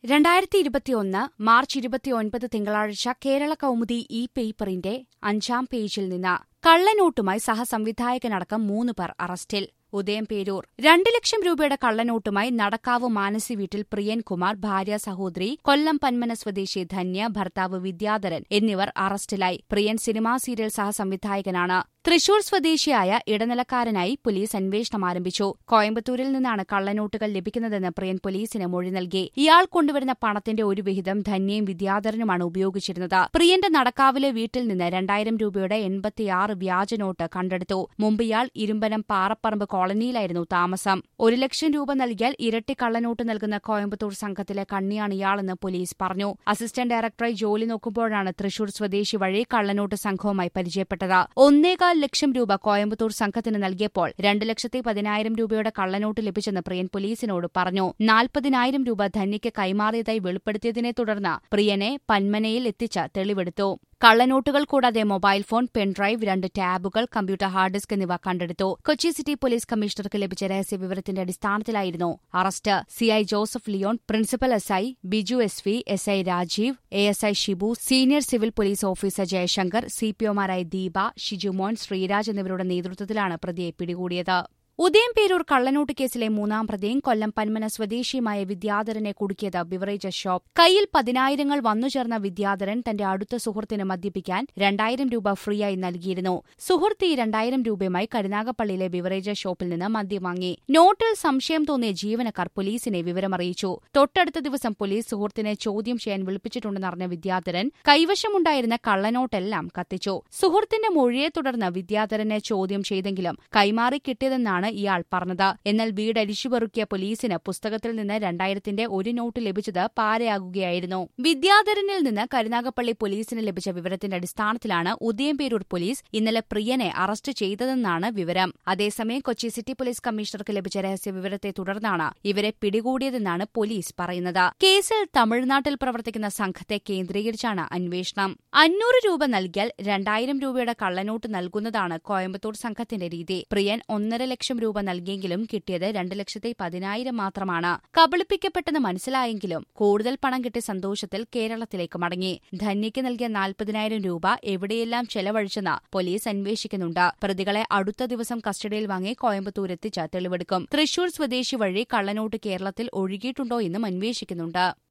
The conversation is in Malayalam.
രണ്ടായിരത്തി ഇരുപത്തിയൊന്ന് മാർച്ച് ഇരുപത്തിയൊൻപത് തിങ്കളാഴ്ച കേരള കൗമുദി ഇ പേപ്പറിന്റെ അഞ്ചാം പേജിൽ നിന്ന് കള്ളനോട്ടുമായി സഹസംവിധായകനടക്കം മൂന്ന് പേർ അറസ്റ്റിൽ ഉദയം പേരൂർ രണ്ട് ലക്ഷം രൂപയുടെ കള്ളനോട്ടുമായി നടക്കാവ് മാനസി വീട്ടിൽ പ്രിയൻകുമാർ ഭാര്യ സഹോദരി കൊല്ലം പന്മന സ്വദേശി ധന്യ ഭർത്താവ് വിദ്യാധരൻ എന്നിവർ അറസ്റ്റിലായി പ്രിയൻ സിനിമാ സീരിയൽ സഹസംവിധായകനാണ് തൃശൂർ സ്വദേശിയായ ഇടനിലക്കാരനായി പോലീസ് അന്വേഷണം ആരംഭിച്ചു കോയമ്പത്തൂരിൽ നിന്നാണ് കള്ളനോട്ടുകൾ ലഭിക്കുന്നതെന്ന് പ്രിയൻ പോലീസിന് മൊഴി നൽകി ഇയാൾ കൊണ്ടുവരുന്ന പണത്തിന്റെ ഒരു വിഹിതം ധന്യയും വിദ്യാധരനുമാണ് ഉപയോഗിച്ചിരുന്നത് പ്രിയന്റെ നടക്കാവിലെ വീട്ടിൽ നിന്ന് രണ്ടായിരം രൂപയുടെ എൺപത്തിയാറ് വ്യാജനോട്ട് കണ്ടെടുത്തു മുമ്പ് ഇയാൾ ഇരുമ്പനം പാറപ്പറമ്പ് കോളനിയിലായിരുന്നു താമസം ഒരു ലക്ഷം രൂപ നൽകിയാൽ ഇരട്ടി കള്ളനോട്ട് നൽകുന്ന കോയമ്പത്തൂർ സംഘത്തിലെ കണ്ണിയാണ് ഇയാളെന്ന് പോലീസ് പറഞ്ഞു അസിസ്റ്റന്റ് ഡയറക്ടറായി ജോലി നോക്കുമ്പോഴാണ് തൃശൂർ സ്വദേശി വഴി കള്ളനോട്ട് സംഘവുമായി പരിചയപ്പെട്ടത് ഒന്നേകാൽ ലക്ഷം രൂപ കോയമ്പത്തൂർ സംഘത്തിന് നൽകിയപ്പോൾ രണ്ട് ലക്ഷത്തി പതിനായിരം രൂപയുടെ കള്ളനോട്ട് ലഭിച്ചെന്ന് പ്രിയൻ പോലീസിനോട് പറഞ്ഞു നാൽപ്പതിനായിരം രൂപ ധന്യയ്ക്ക് കൈമാറിയതായി വെളിപ്പെടുത്തിയതിനെ തുടർന്ന് പ്രിയനെ പന്മനയിൽ എത്തിച്ച് തെളിവെടുത്തു കള്ളനോട്ടുകൾ കൂടാതെ മൊബൈൽ ഫോൺ പെൻഡ്രൈവ് രണ്ട് ടാബുകൾ കമ്പ്യൂട്ടർ ഹാർഡ് ഡിസ്ക് എന്നിവ കണ്ടെടുത്തു കൊച്ചി സിറ്റി പോലീസ് കമ്മീഷണർക്ക് ലഭിച്ച രഹസ്യ വിവരത്തിന്റെ അടിസ്ഥാനത്തിലായിരുന്നു arrest CI Joseph Leon principal S I Biju S V S I Rajeev A S I Shibu senior civil police officer Jayashankar C P ഒമാരായ ദീപ ഷിജുമോൻ ശ്രീരാജ് എന്നിവരുടെ നേതൃത്വത്തിലാണ് പ്രതിയെ പിടികൂടിയത് ഉദയം പേരൂർ കള്ളനോട്ട് കേസിലെ മൂന്നാം പ്രതിയും കൊല്ലം പന്മന സ്വദേശിയുമായ വിദ്യാധരനെ കുടുക്കിയത് ബിവറേജസ് ഷോപ്പ് കയ്യിൽ പതിനായിരങ്ങൾ വന്നുചേർന്ന വിദ്യാധരൻ തന്റെ അടുത്ത സുഹൃത്തിന് മദ്യപിക്കാൻ രണ്ടായിരം രൂപ ഫ്രീയായി നൽകിയിരുന്നു സുഹൃത്ത് ഈ രണ്ടായിരം രൂപയുമായി കരുനാഗപ്പള്ളിയിലെ ബിവറേജസ് ഷോപ്പിൽ നിന്ന് മദ്യം വാങ്ങി നോട്ടിൽ സംശയം തോന്നിയ ജീവനക്കാർ പോലീസിനെ വിവരമറിയിച്ചു തൊട്ടടുത്ത ദിവസം പോലീസ് സുഹൃത്തിനെ ചോദ്യം ചെയ്യാൻ വിളിപ്പിച്ചിട്ടുണ്ടെന്നറിഞ്ഞ വിദ്യാധരൻ കൈവശമുണ്ടായിരുന്ന കള്ളനോട്ടെല്ലാം കത്തിച്ചു സുഹൃത്തിന്റെ മൊഴിയെ തുടർന്ന് വിദ്യാധരനെ ചോദ്യം ചെയ്തെങ്കിലും കൈമാറി കിട്ടിയതെന്നാണ് എന്നാണ് ഇയാൾ പറഞ്ഞത് എന്നാൽ വീട് അരിച്ചുപെറുക്കിയ പോലീസിന് പുസ്തകത്തിൽ നിന്ന് രണ്ടായിരത്തിന്റെ ഒരു നോട്ട് ലഭിച്ചത് പാരയാകുകയായിരുന്നു വിദ്യാധരനിൽ നിന്ന് കരുനാഗപ്പള്ളി പോലീസിന് ലഭിച്ച വിവരത്തിന്റെ അടിസ്ഥാനത്തിലാണ് ഉദയംപേരൂർ പോലീസ് ഇന്നലെ പ്രിയനെ അറസ്റ്റ് ചെയ്തതെന്നാണ് വിവരം അതേസമയം കൊച്ചി സിറ്റി പോലീസ് കമ്മീഷണർക്ക് ലഭിച്ച രഹസ്യ വിവരത്തെ തുടർന്നാണ് ഇവരെ പിടികൂടിയതെന്നാണ് പോലീസ് പറയുന്നത് കേസിൽ തമിഴ്നാട്ടിൽ പ്രവർത്തിക്കുന്ന സംഘത്തെ കേന്ദ്രീകരിച്ചാണ് അന്വേഷണം അഞ്ഞൂറ് രൂപ നൽകിയാൽ രണ്ടായിരം രൂപയുടെ കള്ളനോട്ട് നൽകുന്നതാണ് കോയമ്പത്തൂർ സംഘത്തിന്റെ രീതി പ്രിയൻ ഒന്നര ലക്ഷം ലക്ഷം രൂപ നൽകിയെങ്കിലും കിട്ടിയത് രണ്ട് ലക്ഷത്തി പതിനായിരം മാത്രമാണ് കബളിപ്പിക്കപ്പെട്ടെന്ന് മനസ്സിലായെങ്കിലും കൂടുതൽ പണം കിട്ടിയ സന്തോഷത്തിൽ കേരളത്തിലേക്ക് മടങ്ങി ധന്യയ്ക്ക് നൽകിയ നാൽപ്പതിനായിരം രൂപ എവിടെയെല്ലാം ചെലവഴിച്ചെന്ന് പോലീസ് അന്വേഷിക്കുന്നുണ്ട് പ്രതികളെ അടുത്ത ദിവസം കസ്റ്റഡിയിൽ വാങ്ങി കോയമ്പത്തൂർ എത്തിച്ച് തെളിവെടുക്കും തൃശൂർ സ്വദേശി വഴി കള്ളനോട്ട് കേരളത്തിൽ ഒഴുകിയിട്ടുണ്ടോ എന്നും അന്വേഷിക്കുന്നുണ്ട്